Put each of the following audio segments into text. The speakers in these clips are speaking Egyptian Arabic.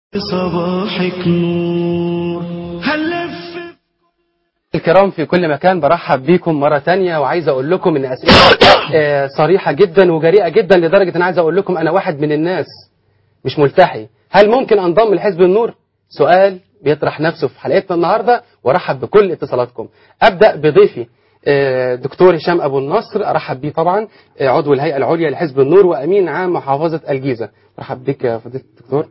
صباحك نور هلف الكرام في كل مكان برحب بيكم مرة تانية وعايز أقول لكم إن أسئلة آه، صريحة جدا وجريئة جدا لدرجة أنا عايز أقول لكم أنا واحد من الناس مش ملتحي هل ممكن أنضم لحزب النور؟ سؤال بيطرح نفسه في حلقتنا النهاردة وارحب بكل اتصالاتكم أبدأ بضيفي آه، دكتور هشام أبو النصر أرحب بيه طبعا آه، عضو الهيئة العليا لحزب النور وأمين عام محافظة الجيزة أرحب بك يا فضيلة الدكتور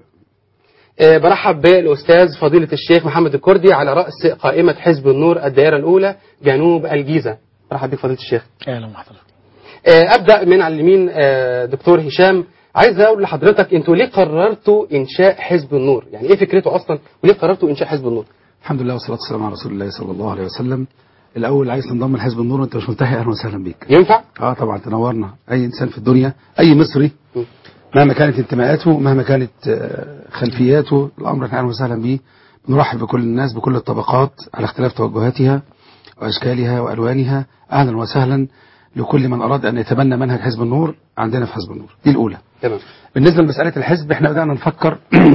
آه، برحب بالأستاذ فضيلة الشيخ محمد الكردي على رأس قائمة حزب النور الدائرة الأولى جنوب الجيزة برحب بك فضيلة الشيخ اهلا وحضرتك آه، أبدأ من على اليمين آه، دكتور هشام عايز أقول لحضرتك أنتوا ليه قررتوا إنشاء حزب النور يعني إيه فكرته أصلا وليه قررتوا إنشاء حزب النور الحمد لله والصلاة والسلام على رسول الله صلى الله عليه وسلم الأول عايز تنضم لحزب النور وأنت مش ملتحي أهلا وسهلا بيك ينفع؟ اه طبعا تنورنا أي إنسان في الدنيا أي مصري م. مهما كانت انتماءاته مهما كانت آه، خلفياته الأمر احنا أهلا وسهلا بيه بنرحب بكل الناس بكل الطبقات على اختلاف توجهاتها وأشكالها وألوانها أهلا وسهلا لكل من أراد أن يتبنى منهج حزب النور عندنا في حزب النور دي الأولى تمام بالنسبة لمسألة الحزب احنا بدأنا نفكر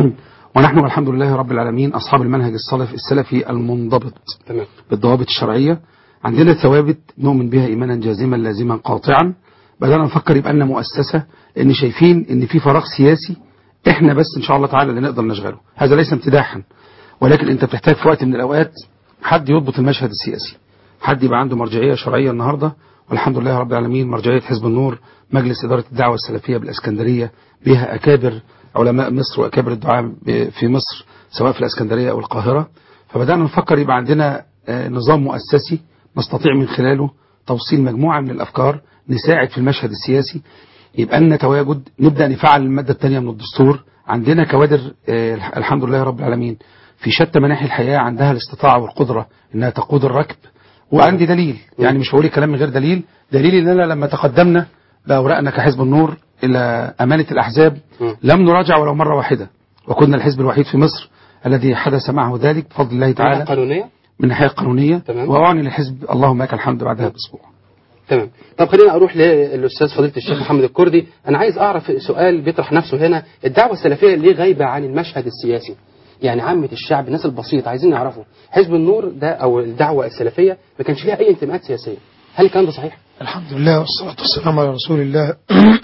ونحن والحمد لله رب العالمين أصحاب المنهج السلف السلفي المنضبط تمام بالضوابط الشرعية عندنا ثوابت نؤمن بها إيمانا جازما لازما قاطعا بدأنا نفكر يبقى لنا مؤسسة لأن شايفين إن في فراغ سياسي إحنا بس إن شاء الله تعالى اللي نقدر نشغله هذا ليس امتداحا ولكن أنت بتحتاج في وقت من الأوقات حد يضبط المشهد السياسي حد يبقى عنده مرجعية شرعية النهاردة والحمد لله رب العالمين مرجعية حزب النور مجلس إدارة الدعوة السلفية بالإسكندرية بها أكابر علماء مصر وأكابر الدعاء ب- في مصر سواء في الإسكندرية أو القاهرة فبدأنا نفكر يبقى عندنا آه، نظام مؤسسي نستطيع من خلاله توصيل مجموعة من الأفكار نساعد في المشهد السياسي يبقى لنا تواجد نبدأ نفعل المادة الثانية من الدستور عندنا كوادر آه، الحمد لله رب العالمين في شتى مناحي الحياة عندها الاستطاعة والقدرة انها تقود الركب وعندي دليل يعني مش بقول كلام من غير دليل دليل اننا لما تقدمنا بأوراقنا كحزب النور الى امانة الاحزاب م. لم نراجع ولو مرة واحدة وكنا الحزب الوحيد في مصر الذي حدث معه ذلك بفضل الله تعالى قانونية من الناحية القانونية تمام. وأعني للحزب اللهم لك الحمد بعدها بأسبوع تمام طب خلينا اروح للاستاذ فضيله الشيخ محمد الكردي انا عايز اعرف سؤال بيطرح نفسه هنا الدعوه السلفيه ليه غايبه عن المشهد السياسي يعني عامه الشعب الناس البسيطه عايزين يعرفوا حزب النور ده او الدعوه السلفيه ما كانش ليها اي انتماءات سياسيه هل الكلام ده صحيح الحمد لله والصلاة والسلام على رسول الله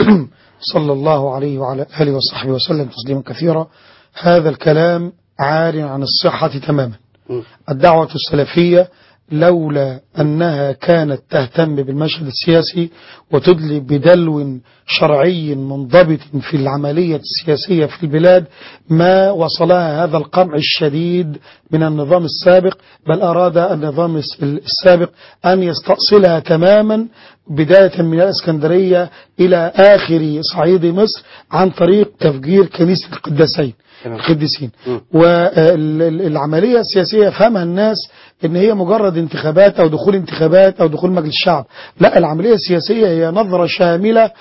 صلى الله عليه وعلى آله وصحبه وسلم تسليما كثيرا هذا الكلام عار عن الصحة تماما م. الدعوة السلفية لولا أنها كانت تهتم بالمشهد السياسي وتدلي بدلو شرعي منضبط في العملية السياسية في البلاد ما وصلها هذا القمع الشديد من النظام السابق بل أراد النظام الس- السابق أن يستأصلها تماما بداية من الإسكندرية إلى آخر صعيد مصر عن طريق تفجير كنيسة القداسين تمام. القديسين مم. والعملية السياسية يفهمها الناس ان هي مجرد انتخابات او دخول انتخابات او دخول مجلس الشعب لا العملية السياسية هي نظرة شاملة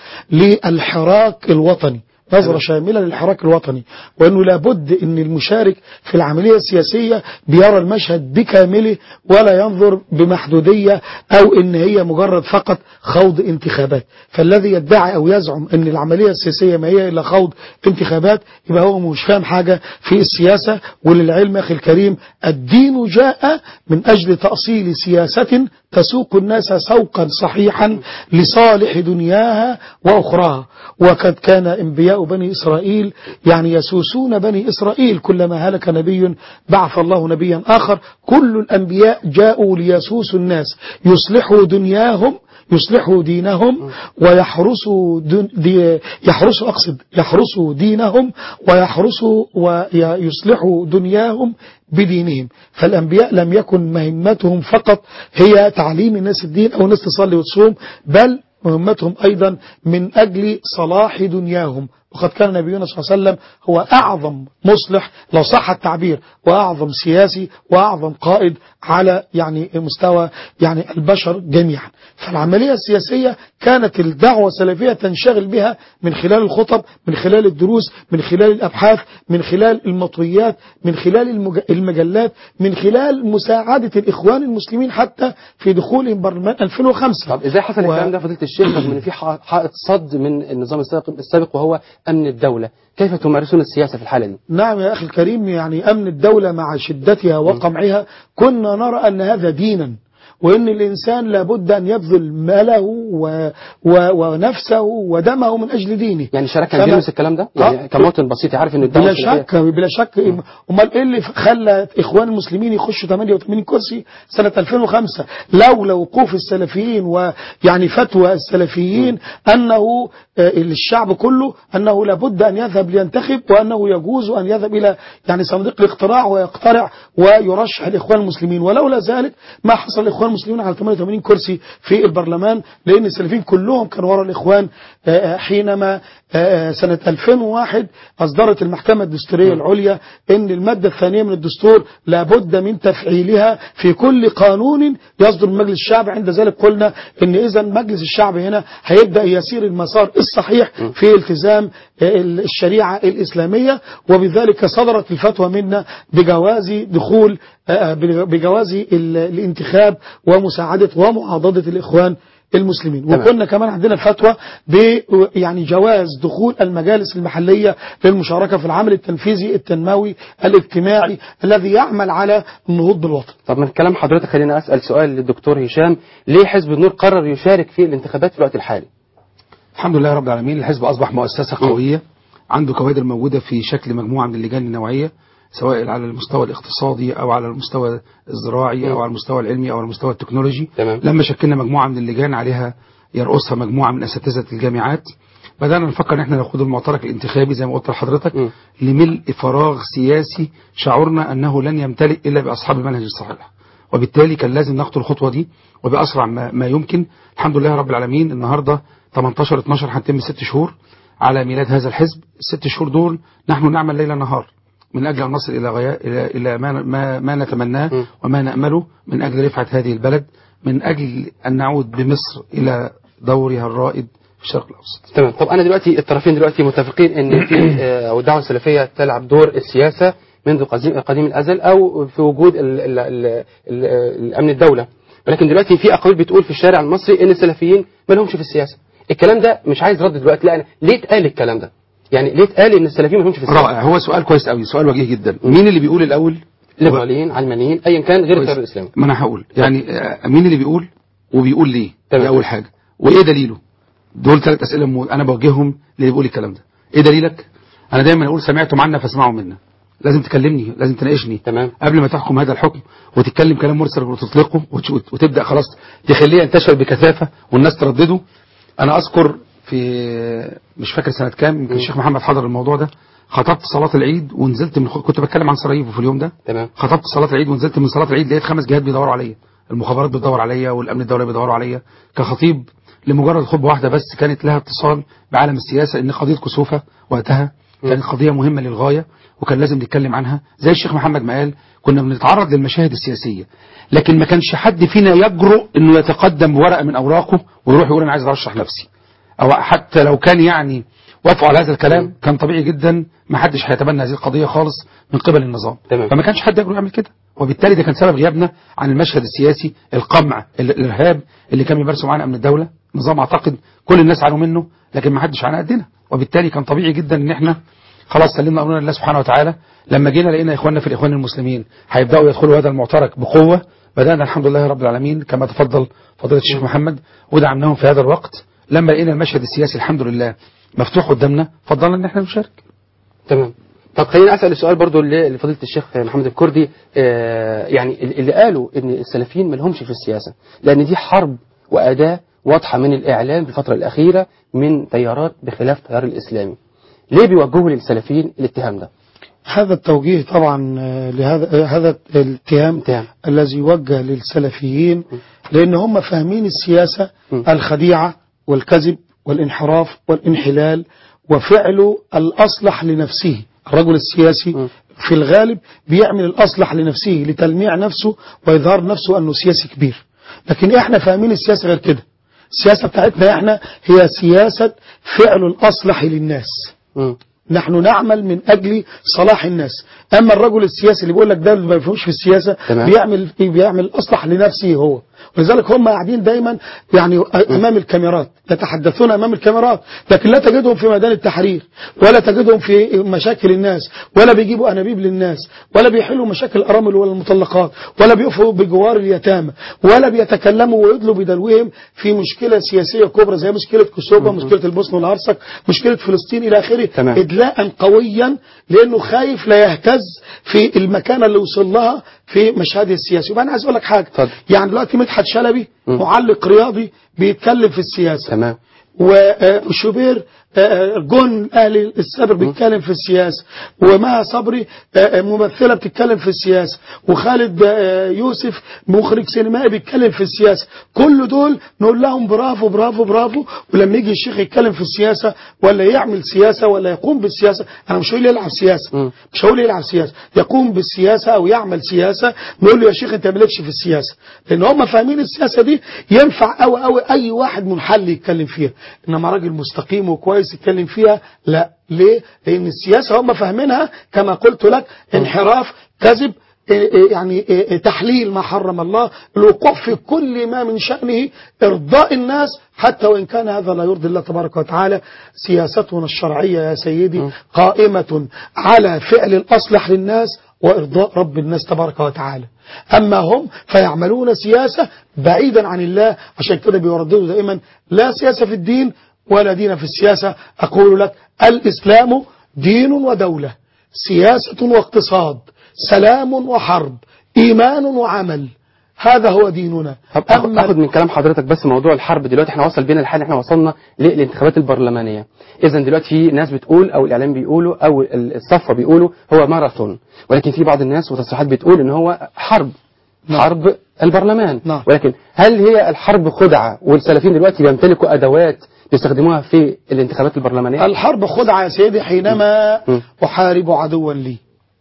للحراك الوطني نظرة شاملة للحراك الوطني وأنه لابد أن المشارك في العملية السياسية بيرى المشهد بكامله ولا ينظر بمحدودية أو أن هي مجرد فقط خوض انتخابات فالذي يدعي أو يزعم أن العملية السياسية ما هي إلا خوض انتخابات يبقى هو مش فاهم حاجة في السياسة وللعلم أخي الكريم الدين جاء من أجل تأصيل سياسة تسوق الناس سوقا صحيحا لصالح دنياها وأخراها وقد كان انبياء بني إسرائيل يعني يسوسون بني إسرائيل كلما هلك نبي بعث الله نبيا آخر كل الأنبياء جاءوا ليسوسوا الناس يصلحوا دنياهم يصلحوا دينهم ويحرسوا دن دي يحرسوا أقصد يحرسوا دينهم ويحرسوا ويصلحوا دنياهم بدينهم فالأنبياء لم يكن مهمتهم فقط هي تعليم الناس الدين أو الناس تصلي وتصوم بل مهمتهم أيضا من أجل صلاح دنياهم وقد كان نبينا صلى الله عليه وسلم هو أعظم مصلح لو صح التعبير وأعظم سياسي وأعظم قائد على يعني مستوى يعني البشر جميعا فالعملية السياسية كانت الدعوة السلفية تنشغل بها من خلال الخطب من خلال الدروس من خلال الأبحاث من خلال المطويات من خلال المج- المجلات من خلال مساعدة الإخوان المسلمين حتى في دخولهم برلمان 2005 طب ازاي حصل و- الكلام ده فضيله الشيخ رغم ان في ح- حائط صد من النظام السابق السابق وهو أمن الدولة كيف تمارسون السياسة في الحالة دي نعم يا أخي الكريم يعني أمن الدولة مع شدتها وقمعها كنا نرى أن هذا دينا وأن الإنسان لابد أن يبذل ماله و و ونفسه ودمه من أجل دينه يعني الشارع كان فما- بيلمس الكلام ده آه. يعني كمواطن بسيط يعرف ان الدولة بلا السلفية- شك بلا شك امال ايه اللي خلى اخوان المسلمين يخشوا 88 كرسي سنه 2005 لولا وقوف السلفيين ويعني فتوى السلفيين انه آه، الشعب كله انه لابد ان يذهب لينتخب وانه يجوز ان يذهب الى يعني صندوق الاقتراع ويقترع ويرشح الاخوان المسلمين ولولا ذلك ما حصل الاخوان المسلمين على 88 كرسي في البرلمان لان السلفيين كلهم كانوا وراء الاخوان آه، آه، حينما آه، سنة 2001 أصدرت المحكمة الدستورية العليا أن المادة الثانية من الدستور لابد من تفعيلها في كل قانون يصدر من مجلس الشعب عند ذلك قلنا أن إذا مجلس الشعب هنا هيبدأ يسير المسار الصحيح في التزام آه، الشريعة الإسلامية وبذلك صدرت الفتوى منا بجواز دخول آه، بجواز ال- الانتخاب ومساعدة ومعاضدة الإخوان المسلمين تمام. وكنا كمان عندنا فتوى ب يعني جواز دخول المجالس المحلية للمشاركة في العمل التنفيذي التنموي الاجتماعي الذي يعمل على النهوض بالوطن طب من كلام حضرتك خلينا أسأل سؤال للدكتور هشام ليه حزب النور قرر يشارك في الانتخابات في الوقت الحالي الحمد لله رب العالمين الحزب أصبح مؤسسة قوية عنده كوادر موجودة في شكل مجموعة من اللجان النوعية سواء على المستوى الاقتصادي أو على المستوى الزراعي أو على المستوى العلمي أو على المستوى التكنولوجي تمام. لما شكلنا مجموعة من اللجان عليها يرأسها مجموعة من أساتذة الجامعات بدأنا نفكر ان احنا ناخد المعترك الانتخابي زي ما قلت لحضرتك م. لملء فراغ سياسي شعرنا انه لن يمتلئ الا باصحاب المنهج الصحيح وبالتالي كان لازم ناخد الخطوه دي وباسرع ما, ما يمكن الحمد لله رب العالمين النهارده 18 12 هنتم ست شهور على ميلاد هذا الحزب الست شهور دول نحن نعمل ليل نهار من اجل ان نصل الى غاية الى الى ما ما, ما نتمناه م. وما نامله من اجل رفعه هذه البلد من اجل ان نعود بمصر الى دورها الرائد في الشرق الاوسط تمام طب أنا دلوقتي الطرفين دلوقتي متفقين إن في آه، أو الدعوة السلفية تلعب دور السياسة منذ قديم قديم الأزل أو في وجود ال ال ال ال الأمن الدولة ولكن دلوقتي في أقاويل بتقول في الشارع المصري إن السلفيين ما لهمش في السياسة الكلام ده مش عايز رد دلوقتي لا أنا ليه اتقال الكلام ده يعني ليه اتقال إن السلفيين ما لهمش في السياسة رائع هو سؤال كويس قوي سؤال وجيه جدا مين اللي بيقول الاول ليبراليين علمانيين أيا كان غير كويس. التيار الإسلامي ما انا هقول يعني آه، مين اللي بيقول وبيقول ليه تمام. دي اول حاجه وايه دليله دول ثلاث اسئله مو... انا بوجههم للي بيقول الكلام ده ايه دليلك انا دايما اقول سمعتم عنا فاسمعوا منا لازم تكلمني لازم تناقشني تمام. قبل ما تحكم هذا الحكم وتتكلم كلام مرسل وتطلقه وت- وت- وتبدا خلاص تخليه ينتشر بكثافه والناس تردده انا اذكر في مش فاكر سنه كام يمكن الشيخ محمد حضر الموضوع ده خطبت صلاه العيد ونزلت من كنت بتكلم عن سراييفو في اليوم ده تمام خطبت صلاة العيد ونزلت من صلاة العيد لقيت خمس جهات بيدوروا عليا المخابرات بتدور عليا والامن الدولي بيدوروا عليا كخطيب لمجرد خطبة واحدة بس كانت لها اتصال بعالم السياسة ان قضية كسوفة وقتها كانت قضية مهمة للغاية وكان لازم نتكلم عنها زي الشيخ محمد ما قال كنا بنتعرض للمشاهد السياسية لكن ما كانش حد فينا يجرؤ انه يتقدم بورقة من اوراقه ويروح يقول انا عايز ارشح نفسي او حتى لو كان يعني وافقوا على هذا الكلام كان طبيعي جدا ما حدش هيتبنى هذه القضيه خالص من قبل النظام تمام. فما كانش حد يقدر يعمل كده وبالتالي ده كان سبب غيابنا عن المشهد السياسي القمع ال- الارهاب اللي كان بيمارسه معانا امن الدوله نظام اعتقد كل الناس عانوا منه لكن ما حدش عانى قدنا وبالتالي كان طبيعي جدا ان احنا خلاص سلمنا امرنا لله سبحانه وتعالى لما جينا لقينا اخواننا في الاخوان المسلمين هيبداوا يدخلوا هذا المعترك بقوه بدانا الحمد لله رب العالمين كما تفضل فضيله الشيخ محمد ودعمناهم في هذا الوقت لما لقينا المشهد السياسي الحمد لله مفتوح قدامنا فضلنا ان احنا نشارك تمام طب خلينا اسال السؤال برضو اللي لفضيله الشيخ محمد الكردي آه يعني اللي قالوا ان السلفيين ما لهمش في السياسه لان دي حرب واداه واضحه من الاعلام في الفتره الاخيره من تيارات بخلاف التيار الاسلامي ليه بيوجهوا للسلفيين الاتهام ده هذا التوجيه طبعا آه، لهذا آه، هذا الاتهام اتهام. الذي يوجه للسلفيين لان هم فاهمين السياسه م. الخديعه والكذب والانحراف والانحلال وفعل الاصلح لنفسه الرجل السياسي م. في الغالب بيعمل الاصلح لنفسه لتلميع نفسه واظهار نفسه انه سياسي كبير لكن احنا فاهمين السياسه غير كده السياسه بتاعتنا احنا هي سياسه فعل الاصلح للناس مم. نحن نعمل من أجل صلاح الناس أما الرجل السياسي اللي بيقول لك ده اللي ما يفهمش في السياسة تمام. بيعمل بيعمل أصلح لنفسه هو ولذلك هم قاعدين دايما يعني امام الكاميرات يتحدثون امام الكاميرات لكن لا تجدهم في ميدان التحرير ولا تجدهم في مشاكل الناس ولا بيجيبوا انابيب للناس ولا بيحلوا مشاكل الارامل ولا المطلقات ولا بيقفوا بجوار اليتامى ولا بيتكلموا ويدلوا بدلوهم في مشكله سياسيه كبرى زي مشكله كوسوفا مشكله البوسنه والهرسك مشكله فلسطين الى اخره تمام. ادلاء قويا لانه خايف لا يهتز في المكانه اللي وصل لها في مشهده السياسي وبقى انا عايز اقول لك حاجه اتفضل. يعني دلوقتي مدحت شلبي معلق رياضي بيتكلم في السياسه تمام وشوبير جون الاهلي السابق بيتكلم في السياسه ومها صبري آه، ممثله بتتكلم في السياسه وخالد آه، يوسف مخرج سينمائي بيتكلم في السياسه كل دول نقول لهم برافو برافو برافو ولما يجي الشيخ يتكلم في السياسه ولا يعمل سياسه ولا يقوم بالسياسه انا مش هقول يلعب سياسه مم. مش هقول يلعب سياسه يقوم بالسياسه او يعمل سياسه نقول له يا شيخ انت مالكش في السياسه لان هم فاهمين السياسه دي ينفع قوي قوي اي واحد منحل يتكلم فيها انما راجل مستقيم وكويس يتكلم فيها لا ليه لان السياسه هم فاهمينها كما قلت لك انحراف كذب إيه إيه يعني إيه تحليل ما حرم الله الوقوف في كل ما من شأنه إرضاء الناس حتى وإن كان هذا لا يرضي الله تبارك وتعالى سياستنا الشرعية يا سيدي قائمة على فعل الأصلح للناس وإرضاء رب الناس تبارك وتعالى أما هم فيعملون سياسة بعيدا عن الله عشان كده بيرددوا دائما لا سياسة في الدين ولا دين في السياسة أقول لك الإسلام دين ودولة سياسة واقتصاد سلام وحرب إيمان وعمل هذا هو ديننا طب اخد اخد من كلام حضرتك بس موضوع الحرب دلوقتي احنا وصل بينا الحال احنا وصلنا للانتخابات البرلمانيه اذا دلوقتي في ناس بتقول او الاعلام بيقولوا او ال- الصفوه بيقولوا هو ماراثون ولكن في بعض الناس وتصريحات بتقول ان هو حرب حرب البرلمان نعم. ولكن هل هي الحرب خدعه والسلفيين دلوقتي بيمتلكوا ادوات بيستخدموها في الانتخابات البرلمانيه الحرب خدعة يا سيدي حينما م. أحارب عدوا لي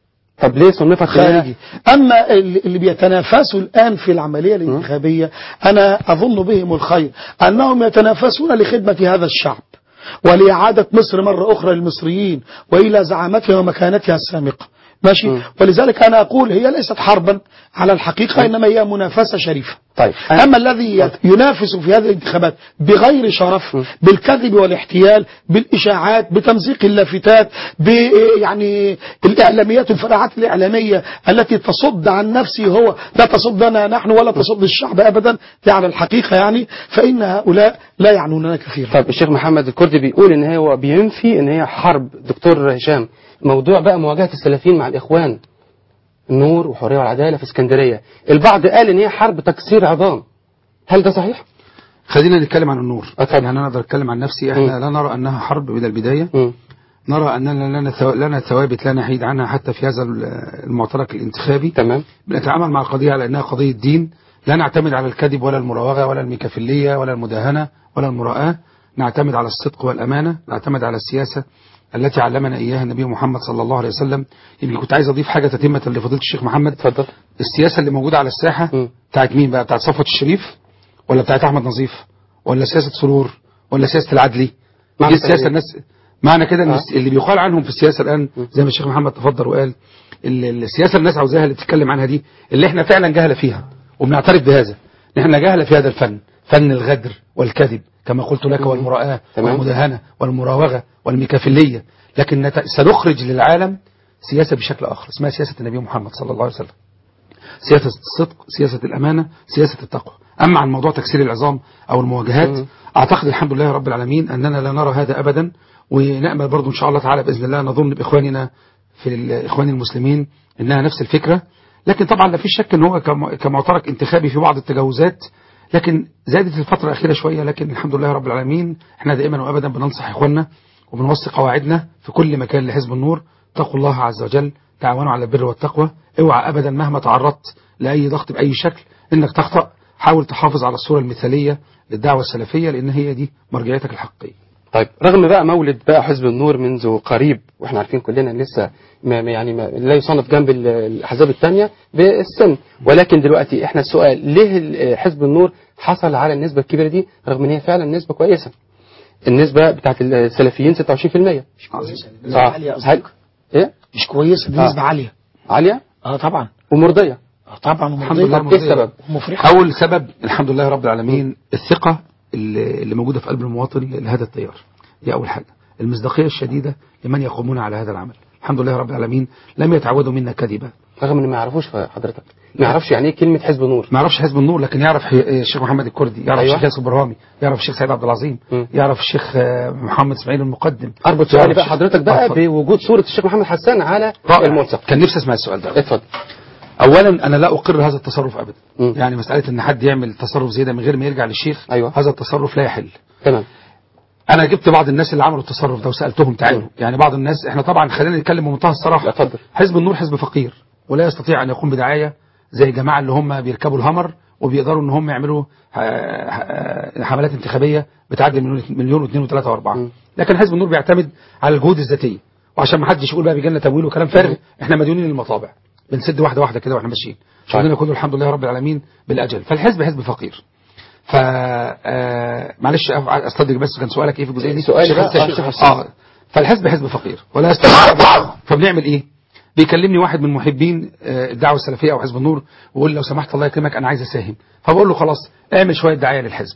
طب ليه صنفت خارجي أما اللي اللي بيتنافسوا الآن في العملية الانتخابية أنا أظن بهم الخير أنهم يتنافسون لخدمة هذا الشعب ولإعادة مصر مرة أخرى للمصريين وإلى زعامتها ومكانتها السامقة ماشي م. ولذلك أنا أقول هي ليست حربا على الحقيقة إنما هي منافسة شريفة طيب أما الذي يت- ينافس في هذه الانتخابات بغير شرف بالكذب والاحتيال بالإشاعات بتمزيق اللافتات ب يعني الإعلاميات والفراعات الإعلامية التي تصد عن نفسه هو لا تصدنا نحن ولا تصد الشعب أبدا دي على الحقيقة يعني فإن هؤلاء لا يعنوننا كثيرا طب الشيخ محمد الكردي بيقول ان هو بينفي ان هي حرب دكتور هشام موضوع بقى مواجهه السلفيين مع الاخوان النور وحريه والعداله في اسكندريه البعض قال ان هي حرب تكسير عظام هل ده صحيح خلينا نتكلم عن النور اتفضل. يعني انا اقدر اتكلم عن نفسي احنا لا نرى انها حرب من البدايه مم. نرى اننا لنا ثو- لنا ثوابت لا نحيد عنها حتى في هذا المعترك الانتخابي تمام بنتعامل مع القضيه على انها قضيه دين لا نعتمد على الكذب ولا المراوغه ولا الميكافيليه ولا المداهنه ولا المراءه نعتمد على الصدق والامانه نعتمد على السياسه التي علمنا اياها النبي محمد صلى الله عليه وسلم يمكن كنت عايز اضيف حاجه تتمه لفضيله الشيخ محمد اتفضل السياسه اللي موجوده على الساحه مم. بتاعت مين بقى بتاعت صفوت الشريف ولا بتاعت احمد نظيف ولا سياسه سرور ولا سياسه العدلي معنى دي السياسه كده إيه؟ الناس معنى كده ان آه. اللي بيقال عنهم في السياسه الان زي ما الشيخ محمد تفضل وقال ال- السياسه اللي الناس عاوزاها اللي بتتكلم عنها دي اللي احنا فعلا جهله فيها وبنعترف بهذا ان احنا جهله في هذا الفن فن الغدر والكذب كما قلت لك والمراءه تمام. والمداهنه والمراوغه والميكافيليه لكن نت- سنخرج للعالم سياسه بشكل اخر اسمها سياسه النبي محمد صلى الله عليه وسلم سياسة الصدق سياسة الأمانة سياسة التقوى أما عن موضوع تكسير العظام أو المواجهات مم. أعتقد الحمد لله رب العالمين أننا لا نرى هذا أبدا ونأمل برضو إن شاء الله تعالى بإذن الله نظن بإخواننا في الإخوان المسلمين إنها نفس الفكرة لكن طبعا لا في شك أن هو كم- كمعترك انتخابي في بعض التجاوزات لكن زادت الفترة الأخيرة شوية لكن الحمد لله رب العالمين احنا دائما وأبدا بننصح إخواننا وبنوصي قواعدنا في كل مكان لحزب النور اتقوا الله عز وجل تعاونوا على البر والتقوى اوعى ابدا مهما تعرضت لاي ضغط باي شكل انك تخطا حاول تحافظ على الصوره المثاليه للدعوه السلفيه لان هي دي مرجعيتك الحقيقيه طيب رغم بقى مولد بقى حزب النور منذ قريب واحنا عارفين كلنا لسه ما ما- يعني ما لا يصنف جنب ال- الاحزاب الثانيه بالسن ولكن دلوقتي احنا السؤال ليه ال- حزب النور حصل على النسبه الكبيره دي رغم ان هي فعلا نسبه كويسه النسبه بتاعت السلفيين 26% نسبة اه عالية هل قصدك ايه مش كويسة دي آه. نسبة عالية عاليه اه طبعا ومرضيه طبعا الحمد لله ومرضية. ايه السبب؟ مفرحة اول سبب الحمد لله رب العالمين الثقه اللي اللي موجوده في قلب المواطن لهذا التيار دي اول حاجه المصداقيه الشديده لمن يقومون على هذا العمل الحمد لله رب العالمين لم يتعودوا منا كذبا رغم ان ما يعرفوش حضرتك ما يعرفش يعني ايه كلمه حزب النور ما يعرفش حزب النور لكن يعرف حي- الشيخ محمد الكردي يعرف أيوة. الشيخ ياسر برهامي يعرف الشيخ سعيد عبد العظيم مم. يعرف الشيخ آه، محمد اسماعيل المقدم اربط سؤالي يعرف بقى الشيخ- حضرتك آه، بقى اتفضل. بوجود صوره الشيخ محمد حسان على رائع الملصق كان نفسي اسمع السؤال ده اتفضل اولا انا لا اقر هذا التصرف ابدا مم. يعني مساله ان حد يعمل تصرف زي ده من غير ما يرجع للشيخ أيوة. هذا التصرف لا يحل تمام انا جبت بعض الناس اللي عملوا التصرف ده وسالتهم تعالوا مم. يعني بعض الناس احنا طبعا خلينا نتكلم بمنتهى لا، الصراحه اتفضل حزب النور حزب فقير ولا يستطيع ان يقوم بدعايه زي الجماعه اللي هم بيركبوا الهمر وبيقدروا ان هم يعملوا آه، آه، حملات انتخابيه بتعدي مليون مليون واثنين وثلاثه واربعه مم. لكن حزب النور بيعتمد على الجهود الذاتيه وعشان ما حدش يقول بقى بيجي لنا تمويل وكلام فارغ احنا مديونين للمطابع بنسد واحده واحده كده واحنا ماشيين شغلنا كله الحمد لله رب العالمين بالاجل فالحزب حزب فقير ف آه، معلش أف- استدرك بس كان سؤالك ايه في الجزئيه دي سؤالي بقى، الشيخ آه، حسين. الشيخ حسين. اه فالحزب حزب فقير ولا يستطيع فبنعمل ايه بيكلمني واحد من محبين آه، الدعوه السلفيه او حزب النور ويقول لو سمحت الله يكرمك انا عايز اساهم فبقول له خلاص اعمل شويه دعايه للحزب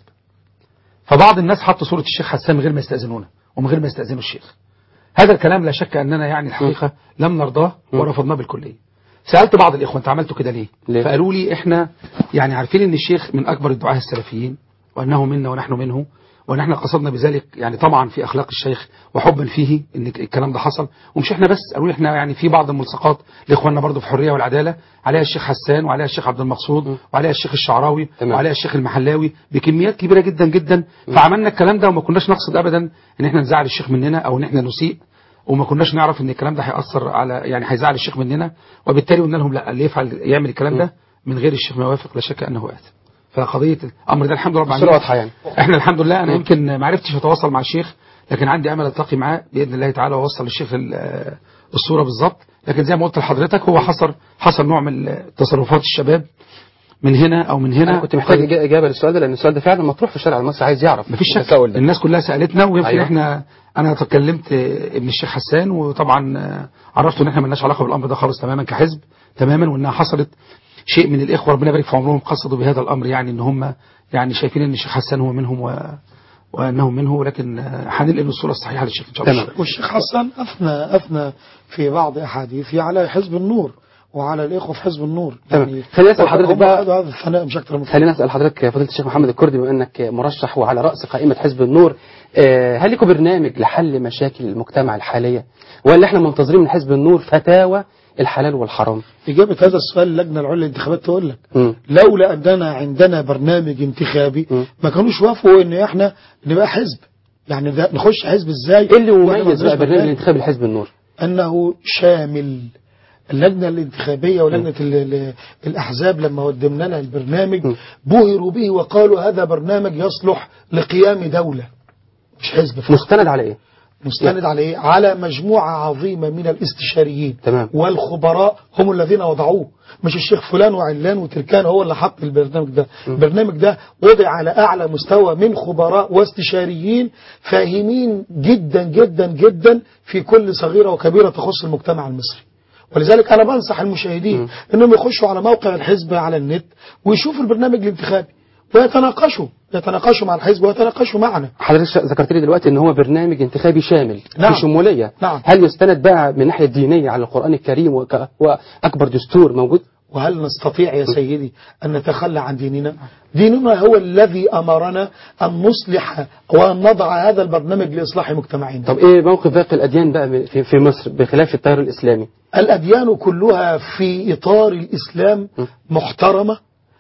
فبعض الناس حطوا صوره الشيخ حسان من غير ما يستاذنونا ومن غير ما يستاذنوا الشيخ هذا الكلام لا شك اننا يعني الحقيقه لم نرضاه ورفضناه بالكليه سالت بعض الاخوه انت عملتوا كده ليه؟ ليه؟ فقالوا لي احنا يعني عارفين ان الشيخ من اكبر الدعاه السلفيين وانه منا ونحن منه وان احنا قصدنا بذلك يعني طبعا في اخلاق الشيخ وحبا فيه ان الكلام ده حصل ومش احنا بس قالوا لي احنا يعني في بعض الملصقات لاخواننا برضه في الحريه والعداله عليها الشيخ حسان وعليها الشيخ عبد المقصود وعليها الشيخ الشعراوي تمام. وعليها الشيخ المحلاوي بكميات كبيره جدا جدا فعملنا الكلام ده وما كناش نقصد ابدا ان احنا نزعل الشيخ مننا او ان احنا نسيء وما كناش نعرف ان الكلام ده هيأثر على يعني هيزعل الشيخ مننا وبالتالي قلنا لهم لا اللي يفعل يعمل الكلام ده من غير الشيخ ما يوافق لا شك انه آثم فقضيه الامر ده الحمد لله رب الصورة العالمين واضحة يعني. احنا الحمد لله انا يمكن ما عرفتش اتواصل مع الشيخ لكن عندي امل التقي معاه باذن الله تعالى واوصل للشيخ ال- آه، الصوره بالظبط لكن زي ما قلت لحضرتك هو حصل حصل نوع من تصرفات الشباب من هنا او من هنا انا كنت محتاج إجا- اجابه للسؤال ده لان السؤال ده فعلا مطروح في الشارع المصري عايز يعرف مفيش شك التساؤل ده. الناس كلها سالتنا ويمكن أيوة. أيوة. احنا انا تكلمت ابن الشيخ حسان وطبعا آه، عرفته ان احنا ملناش علاقه بالامر ده خالص تماما كحزب تماما وانها حصلت شيء من الاخوه ربنا يبارك في عمرهم قصدوا بهذا الامر يعني ان هم يعني شايفين ان الشيخ حسان هو منهم و... وانه منه ولكن آه، هننقل الصوره الصحيحه للشيخ ان شاء الله تمام. والشيخ حسن أثنى أثنى في بعض أحاديثه على حزب النور وعلى الإخوة في حزب النور تمام. خليني أسأل حضرتك هم بقى- هذا هذا الثناء مش أكثر من كده. خلينا اسال حضرتك يا فضيله الشيخ محمد الكردي بما انك مرشح وعلى راس قائمه حزب النور آه، هل لكم برنامج لحل مشاكل المجتمع الحاليه ولا احنا منتظرين من حزب النور فتاوى الحلال والحرام إجابة هذا السؤال اللجنة العليا للانتخابات تقول لك مم. لولا أننا عندنا برنامج انتخابي مم. ما كانوش وافقوا إن إحنا نبقى حزب يعني ده نخش حزب إزاي ايه اللي وإحنا ما مميز عندناش بقى برنامج الانتخابي لحزب النور أنه شامل اللجنة الانتخابية ولجنة ال- ال- الأحزاب لما قدمنا لها البرنامج م. بهروا به وقالوا هذا برنامج يصلح لقيام دولة مش حزب فقط. مستند على ايه مستند على إيه؟ على مجموعة عظيمة من الاستشاريين تمام. والخبراء هم الذين وضعوه مش الشيخ فلان وعلان وتركان هو اللي حط البرنامج ده البرنامج ده وضع على أعلى مستوى من خبراء واستشاريين فاهمين جدا جدا جدا في كل صغيرة وكبيرة تخص المجتمع المصري ولذلك أنا بنصح المشاهدين أنهم يخشوا على موقع الحزب على النت ويشوفوا البرنامج الانتخابي ويتناقشوا يتناقشوا مع الحزب ويتناقشوا معنا حضرتك ش- ذكرت لي دلوقتي ان هو برنامج انتخابي شامل نعم. في شموليه نعم. هل يستند بقى من الناحيه الدينيه على القران الكريم وك- واكبر دستور موجود وهل نستطيع يا سيدي أن نتخلى عن ديننا ديننا هو الذي أمرنا أن نصلح وأن نضع هذا البرنامج لإصلاح مجتمعنا طب ايه موقف باقي الاديان بقى من- في في مصر بخلاف التيار الاسلامي الأديان كلها في إطار الإسلام محترمة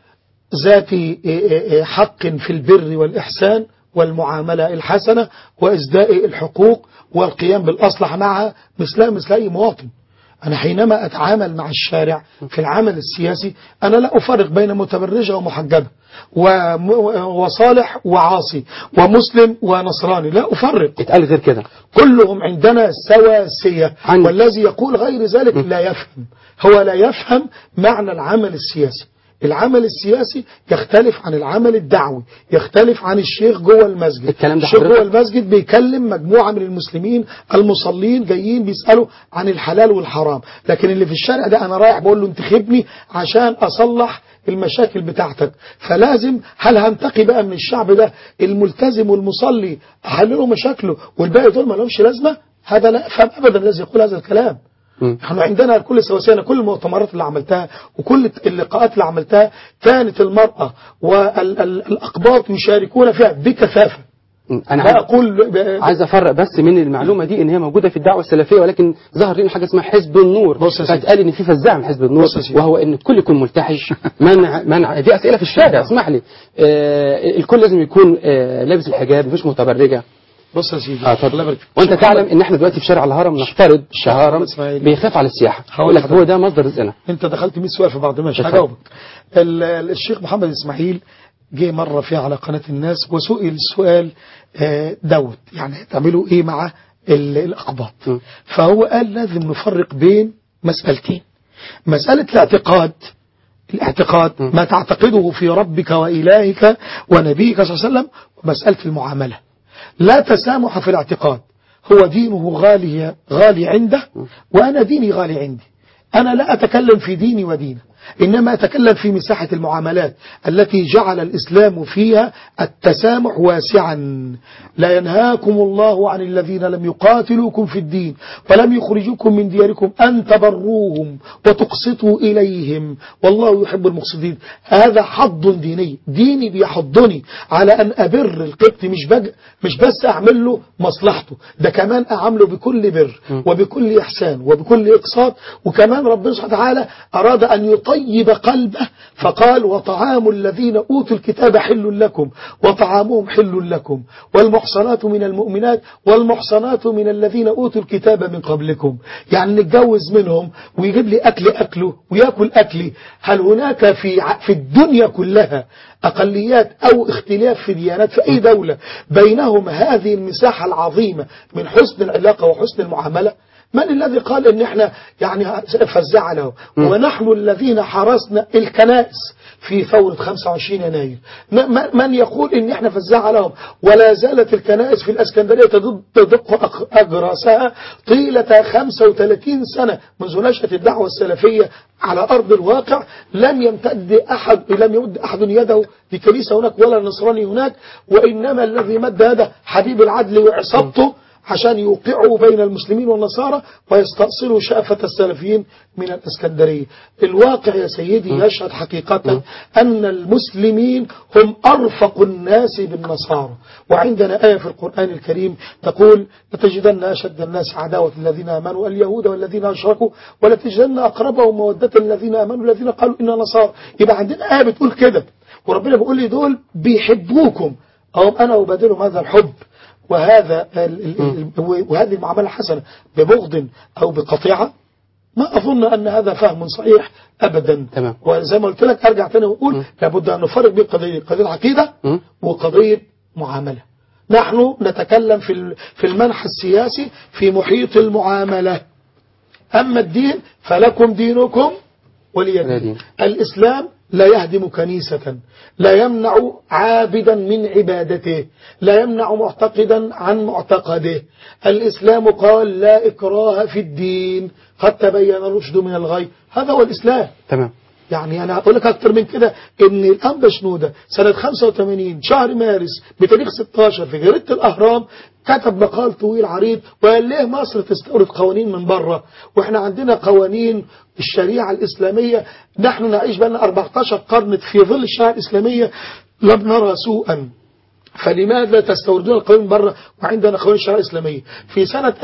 ذات حق في البر والإحسان والمعاملة الحسنة وإسداء الحقوق والقيام بالأصلح معها مثلها مثل أي مواطن أنا حينما أتعامل مع الشارع في العمل السياسي أنا لا أفرق بين متبرجة ومحجبة وم- وصالح وعاصي ومسلم ونصراني لا أفرق اتقال غير كده كلهم عندنا سواسية عن- والذي يقول غير ذلك لا يفهم هو لا يفهم معنى العمل السياسي العمل السياسي يختلف عن العمل الدعوي يختلف عن الشيخ جوه المسجد الكلام ده الشيخ حضرتك- جوه المسجد بيكلم مجموعة من المسلمين المصلين جايين بيسألوا عن الحلال والحرام لكن اللي في الشارع ده أنا رايح بقول له انتخبني عشان أصلح المشاكل بتاعتك فلازم هل هنتقي بقى من الشعب ده الملتزم والمصلي أحلله مشاكله والباقي دول ما لهمش لازمة هذا لا أفهم أبدا الذي يقول هذا الكلام مم. نحن عندنا كل سواسية أنا كل المؤتمرات اللي عملتها وكل اللقاءات اللي عملتها كانت المرأة والأقباط يشاركون فيها بكثافة مم. انا لا عايز, أقول ب- عايز افرق بس من المعلومه دي ان هي موجوده في الدعوه السلفيه ولكن ظهر لنا حاجه اسمها حزب النور بص يا سيدي. فاتقال ان في فزاع من حزب النور بص يا سيدي. وهو ان الكل يكون ملتحي منع منع دي اسئله في الشارع اسمح لي آه الكل لازم يكون آه لابس الحجاب مفيش متبرجه بص يا سيدي اه اتفضل. الله يبارك فيك. وانت شيخ تعلم محمد، ان احنا دلوقتي في شارع الهرم نفترض كهرم إسماعيل. بيخاف على السياحه هقول يقول لك لحضرتك. هو ده مصدر رزقنا انت دخلت 100 سؤال في بعض ماشي اتفضل. هجاوبك ال- ال- الشيخ محمد اسماعيل جه مرة فيها على قناة الناس وسئل السؤال آه، دوت يعني تعملوا ايه مع ال- الأقباط م. فهو قال لازم نفرق بين مسألتين مسألة الاعتقاد الاعتقاد م. ما تعتقده في ربك وإلهك ونبيك صلى الله عليه وسلم ومسألة المعاملة لا تسامح في الاعتقاد هو دينه غالي غالي عنده وأنا ديني غالي عندي أنا لا أتكلم في ديني ودينه إنما أتكلم في مساحة المعاملات التي جعل الإسلام فيها التسامح واسعا لا ينهاكم الله عن الذين لم يقاتلوكم في الدين ولم يخرجوكم من دياركم أن تبروهم وتقسطوا إليهم والله يحب المقسطين هذا حظ ديني ديني بيحضني على أن أبر القبط مش بج مش بس أعمل له مصلحته ده كمان أعامله بكل بر وبكل إحسان وبكل إقساط وكمان ربنا سبحانه وتعالى أراد أن يطيب قلبه فقال وطعام الذين أوتوا الكتاب حل لكم وطعامهم حل لكم والمحصنات من المؤمنات والمحصنات من الذين أوتوا الكتاب من قبلكم يعني نتجوز منهم ويجيب لي أكل أكله ويأكل أكلي هل هناك في ع- في الدنيا كلها أقليات أو اختلاف في ديانات في أي دولة بينهم هذه المساحة العظيمة من حسن العلاقة وحسن المعاملة من الذي قال ان احنا يعني فزع له ونحن الذين حرسنا الكنائس في ثورة 25 يناير ن- م- من يقول ان احنا فزع لهم ولا زالت الكنائس في الاسكندرية تدق تدق أق- اجراسها طيلة 35 سنة منذ نشأة الدعوة السلفية على ارض الواقع لم يمتد احد لم يمد احد يده لكنيسة هناك ولا نصراني هناك وانما الذي مد يده حبيب العدل وعصابته عشان يوقعوا بين المسلمين والنصارى ويستأصلوا شأفة السلفيين من الإسكندرية الواقع يا سيدي يشهد حقيقة أن المسلمين هم أرفق الناس بالنصارى وعندنا آية في القرآن الكريم تقول لتجدن أشد الناس عداوة الذين آمنوا اليهود والذين أشركوا ولتجدن أقربهم مودة الذين آمنوا الذين قالوا إنا نصارى يبقى عندنا آية بتقول كده وربنا بيقول لي دول بيحبوكم أو أنا أبادلهم هذا الحب وهذا ال- ال- ال- وهذه المعاملة الحسنة ببغض أو بقطيعة ما أظن أن هذا فهم صحيح أبدا تمام. وزي ما قلت لك أرجع تاني وأقول لابد أن نفرق بين قضية قضية عقيدة م. وقضية معاملة نحن نتكلم في ال- في المنح السياسي في محيط المعاملة أما الدين فلكم دينكم ولي ولي دين دين. الإسلام لا يهدم كنيسة لا يمنع عابدا من عبادته لا يمنع معتقدا عن معتقده الإسلام قال لا إكراه في الدين قد تبين الرشد من الغي هذا هو الإسلام تمام يعني أنا أقول لك أكتر من كده إن الأنبا شنودة سنة 85 شهر مارس بتاريخ 16 في جريدة الأهرام كتب مقال طويل عريض وقال ليه مصر تستورد قوانين من بره وإحنا عندنا قوانين الشريعة الإسلامية نحن نعيش بقى 14 قرن في ظل الشريعة الإسلامية لم نرى سوءا فلماذا تستوردون القوانين بره وعندنا قوانين الشريعه الاسلاميه؟ في سنه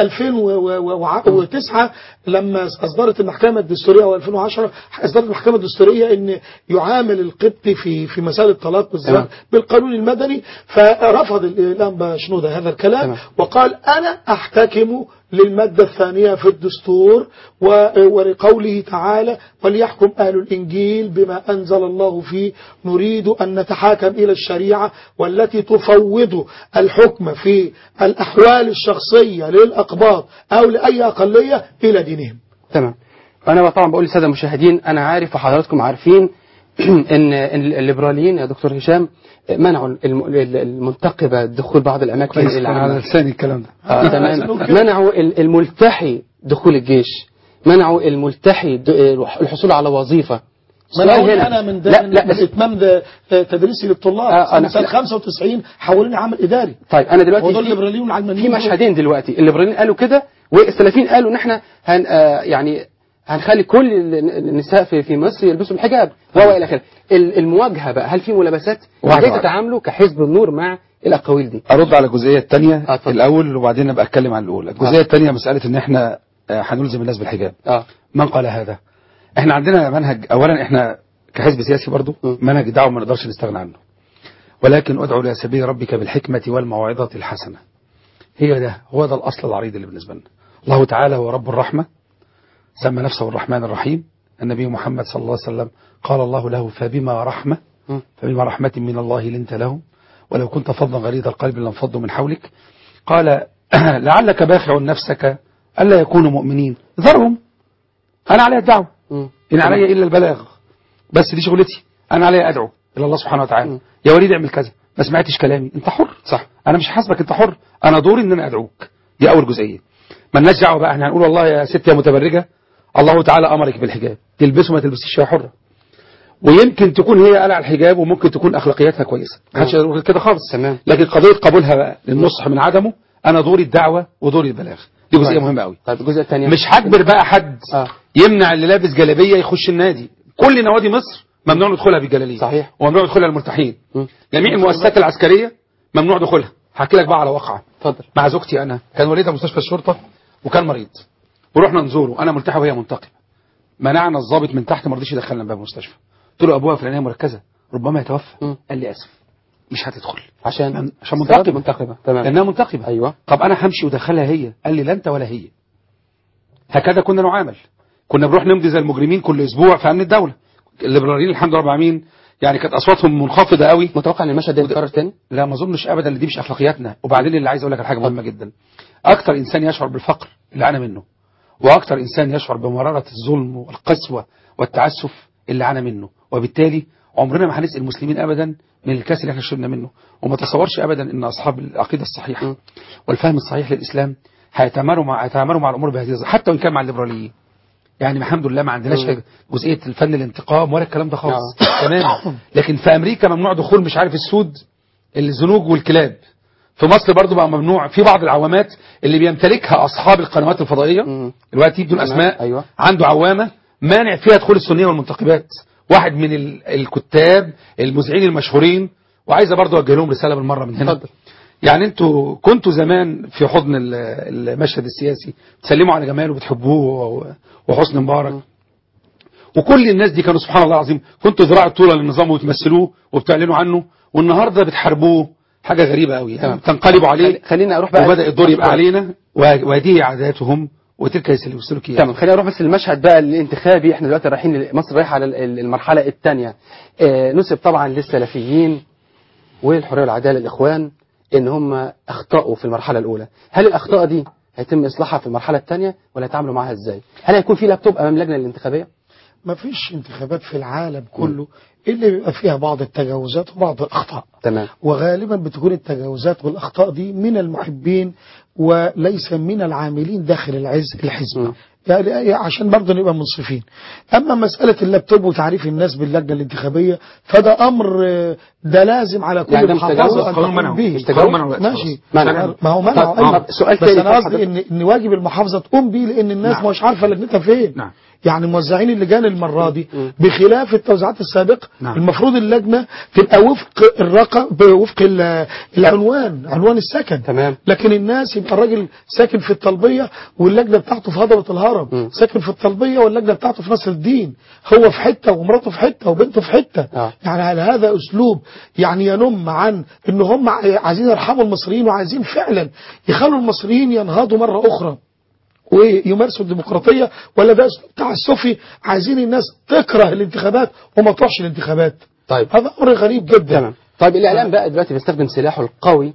2009 لما اصدرت المحكمه الدستوريه او 2010 اصدرت المحكمه الدستوريه ان يعامل القبط في في مسائل الطلاق والزواج تمام. بالقانون المدني فرفض الانبا شنوده هذا الكلام تمام. وقال انا احتكم للمادة الثانية في الدستور و- ولقوله تعالى وليحكم أهل الإنجيل بما أنزل الله فيه نريد أن نتحاكم إلى الشريعة والتي تفوض الحكم في الأحوال الشخصية للأقباط أو لأي أقلية إلى دينهم تمام انا طبعا بقول للساده المشاهدين انا عارف وحضراتكم عارفين ان إن الليبراليين يا دكتور هشام منعوا الم- المنتقبه دخول بعض الاماكن كويس كان على العامه لساني الكلام ده آه تمام منعوا ال- الملتحي دخول الجيش منعوا الملتحي د- الحصول على وظيفه ما انا السؤال أقول هنا- انا من لا من, لا من بس اتمام ده تدريسي للطلاب آه، أنا- سنه لا. 95 حولوني عمل اداري طيب انا دلوقتي ودول في- الليبراليين في والعلمانيين مشهدين دلوقتي الليبراليين قالوا كده والسلفيين قالوا ان احنا هن آه يعني هنخلي كل ال- النساء في في مصر يلبسوا الحجاب وهو الى اخره ال- المواجهه بقى هل في ملابسات واحدة ازاي واحدة. تتعاملوا كحزب النور مع الاقاويل دي ارد على الجزئيه الثانيه آه، اتفضل. الاول وبعدين ابقى اتكلم عن الاولى الجزئيه الثانيه مساله ان احنا آه، هنلزم الناس بالحجاب اه من قال هذا احنا عندنا منهج اولا احنا كحزب سياسي برضو م. منهج دعوه ما نقدرش نستغنى عنه ولكن ادعو الى سبيل ربك بالحكمه والموعظه الحسنه هي ده هو ده الاصل العريض اللي بالنسبه لنا الله تعالى هو رب الرحمه سمى نفسه الرحمن الرحيم النبي محمد صلى الله عليه وسلم قال الله له فبما رحمه م. فبما رحمه من الله لنت لهم ولو كنت فظا غليظ القلب لانفضوا من حولك قال لعلك باخع نفسك الا يكونوا مؤمنين ذرهم انا علي الدعوه مم. إن علي إلا البلاغ بس دي شغلتي أنا علي أدعو إلى الله سبحانه وتعالى م. يا وليد اعمل كذا ما سمعتش كلامي أنت حر صح أنا مش حاسبك أنت حر أنا دوري إن أنا أدعوك دي أول جزئية مالناش دعوة بقى احنا هنقول والله يا ست يا متبرجة الله تعالى أمرك بالحجاب تلبسه ما تلبسيش يا حرة ويمكن تكون هي قلع الحجاب وممكن تكون أخلاقياتها كويسة ما حدش يقول كده خالص تمام. لكن قضية قبولها بقى للنصح من عدمه أنا دوري الدعوة ودوري البلاغ دي جزئية طيب. مهمة قوي طيب الجزء الثاني مش هجبر بقى حد اه يمنع اللي لابس جلابيه يخش النادي كل نوادي مصر ممنوع ندخلها بالجلاليه صحيح. وممنوع ندخلها المرتاحين مم. جميع المؤسسات العسكريه ممنوع دخولها هحكي لك بقى على واقعه اتفضل مع زوجتي انا كان والدها مستشفى الشرطه وكان مريض ورحنا نزوره انا ملتحي وهي منتقبه منعنا الضابط من تحت ما رضيش يدخلنا باب المستشفى قلت له ابوها فلانيه مركزه ربما يتوفى مم. قال لي اسف مش هتدخل عشان عشان منتقبه منتقبه تمام لانها منتقبه ايوه طب انا همشي ودخلها هي قال لي لا انت ولا هي هكذا كنا نعامل كنا بنروح نمضي زي المجرمين كل اسبوع في امن الدوله الليبراليين الحمد لله رب العالمين يعني كانت اصواتهم منخفضه قوي متوقع ان المشهد ده يتكرر تاني لا ما اظنش ابدا ان دي مش اخلاقياتنا وبعدين اللي عايز اقول لك على حاجه مهمه جدا اكتر انسان يشعر بالفقر اللي عانى منه واكتر انسان يشعر بمراره الظلم والقسوه والتعسف اللي عانى منه وبالتالي عمرنا ما هنسال المسلمين ابدا من الكاس اللي احنا شربنا منه وما تصورش ابدا ان اصحاب العقيده الصحيحه م. والفهم الصحيح للاسلام هيتعاملوا مع هيتعاملوا مع الامور بهذه الظ- حتى وان كان مع الليبراليين يعني الحمد لله ما عندناش مم. جزئيه الفن الانتقام ولا الكلام ده خالص تمام لكن في امريكا ممنوع دخول مش عارف السود الزنوج والكلاب في مصر برضو بقى ممنوع في بعض العوامات اللي بيمتلكها اصحاب القنوات الفضائيه مم. دلوقتي بدون تمام. اسماء أيوة. عنده عوامه مانع فيها دخول السنيه والمنتقبات واحد من ال- الكتاب المذيعين المشهورين وعايزه برضو اوجه لهم رساله بالمره من هنا اتفضل. يعني انتوا كنتوا زمان في حضن ال- المشهد السياسي تسلموا على جمال وبتحبوه و- وحسن مبارك وكل الناس دي كانوا سبحان الله العظيم كنتوا ذراع الطولة للنظام وتمثلوه وبتعلنوا عنه والنهارده بتحاربوه حاجة غريبة قوي يعني تمام. تنقلبوا عليه خلي- خلينا اروح بقى وبدأ الدور يبقى علينا و- وهذه عاداتهم وتلك السلوكيات تمام خلينا نروح بس للمشهد بقى الانتخابي احنا دلوقتي رايحين ل- مصر رايحه على ال- ال- المرحله الثانيه آه نسب طبعا للسلفيين والحريه والعداله الاخوان ان هم اخطاوا في المرحله الاولى هل الاخطاء دي هيتم اصلاحها في المرحله الثانيه ولا يتعاملوا معاها ازاي هل هيكون في لابتوب امام اللجنه الانتخابيه ما فيش انتخابات في العالم كله إلا بيبقى فيها بعض التجاوزات وبعض الأخطاء تمام وغالبا بتكون التجاوزات والأخطاء دي من المحبين وليس من العاملين داخل العز الحزب م. يعني عشان برضه نبقى منصفين أما مسألة اللابتوب وتعريف الناس باللجنة الانتخابية فده أمر آه، ده لازم على كل يعني ده مش تجاوز، محافظة أن قانون تقوم منعه. به مش تجاوز، منعه دلوقتي ماشي خلاص. منعه. ما هو منعه طب- أيوة. طب سؤال بس تاني أنا قصدي اتفضل. إن إن واجب المحافظة تقوم بيه لأن الناس نعم. مش عارفة لجنتها فين نعم. يعني موزعين اللجان المرة دي مم. بخلاف التوزيعات السابقة نعم. المفروض اللجنة تبقى وفق الرقم وفق ال- العنوان عنوان السكن تمام. لكن الناس يبقى الراجل ساكن في الطلبية واللجنة بتاعته في هضبة الهرم مم. ساكن في الطلبية واللجنة بتاعته في نصر الدين هو في حتة ومراته في حتة وبنته في حتة آه. يعني هل هذا أسلوب يعني ينم عن إن هم عايزين يرحموا المصريين وعايزين فعلا يخلوا المصريين ينهضوا مرة أخرى ويمارسوا الديمقراطية ولا ده أسلوب تعسفي عايزين الناس تكره الانتخابات وما تروحش الانتخابات طيب هذا أمر غريب جدا تمام طيب الاعلام بقى دلوقتي بيستخدم سلاحه القوي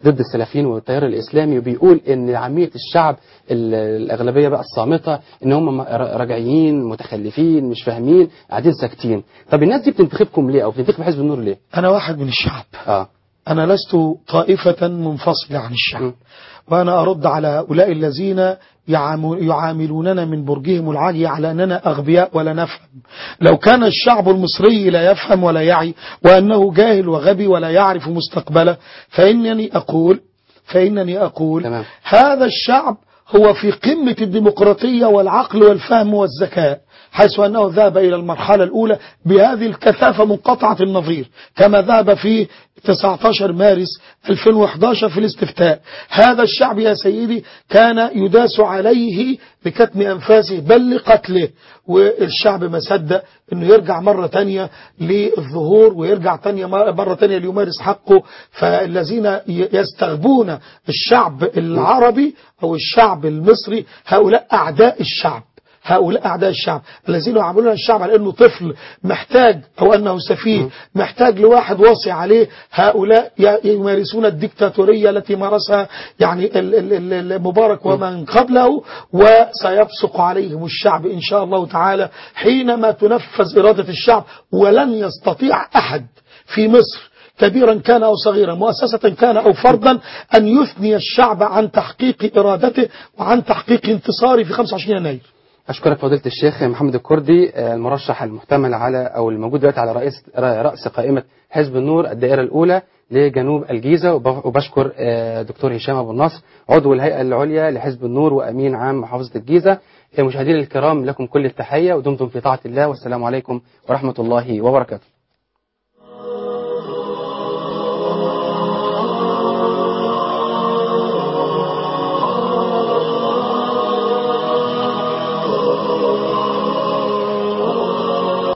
ضد السلفيين والتيار الاسلامي وبيقول ان عاميه الشعب ال- الاغلبيه بقى الصامته ان هم م- ر- رجعيين متخلفين مش فاهمين قاعدين ساكتين طب الناس دي بتنتخبكم ليه او بتنتخب حزب النور ليه أنا واحد من الشعب اه أنا لست طائفة منفصلة عن الشعب م. وأنا أرد على هؤلاء الذين يعام- يعاملوننا من برجهم العالي على أننا أغبياء ولا نفهم لو كان الشعب المصري لا يفهم ولا يعي وأنه جاهل وغبي ولا يعرف مستقبله فإنني أقول فإنني أقول تمام. هذا الشعب هو في قمة الديمقراطية والعقل والفهم والذكاء حيث أنه ذهب إلى المرحلة الأولى بهذه الكثافة منقطعة النظير كما ذهب في 19 مارس 2011 في الاستفتاء هذا الشعب يا سيدي كان يداس عليه لكتم أنفاسه بل لقتله والشعب ما صدق أنه يرجع مرة تانية للظهور ويرجع تانية مرة تانية ليمارس حقه فالذين ي- يستغبون الشعب العربي أو الشعب المصري هؤلاء أعداء الشعب هؤلاء أعداء الشعب الذين يعاملون الشعب على أنه طفل محتاج أو أنه سفيه محتاج لواحد واصي عليه هؤلاء ي- يمارسون الدكتاتورية التي مارسها يعني ال- ال- ال- المبارك ومن قبله وسيبصق عليهم الشعب إن شاء الله تعالى حينما تنفذ إرادة الشعب ولن يستطيع أحد في مصر كبيرا كان أو صغيرا مؤسسة كان أو فردا أن يثني الشعب عن تحقيق إرادته وعن تحقيق انتصاره في 25 يناير أشكرك فضيلة الشيخ محمد الكردي آه، المرشح المحتمل على أو الموجود دلوقتي على رئيس رأس قائمة حزب النور الدائرة الأولى لجنوب الجيزة وب- وبشكر آه، دكتور هشام أبو النصر عضو الهيئة العليا لحزب النور وأمين عام محافظة الجيزة آه، مشاهدينا الكرام لكم كل التحية ودمتم في طاعة الله والسلام عليكم ورحمة الله وبركاته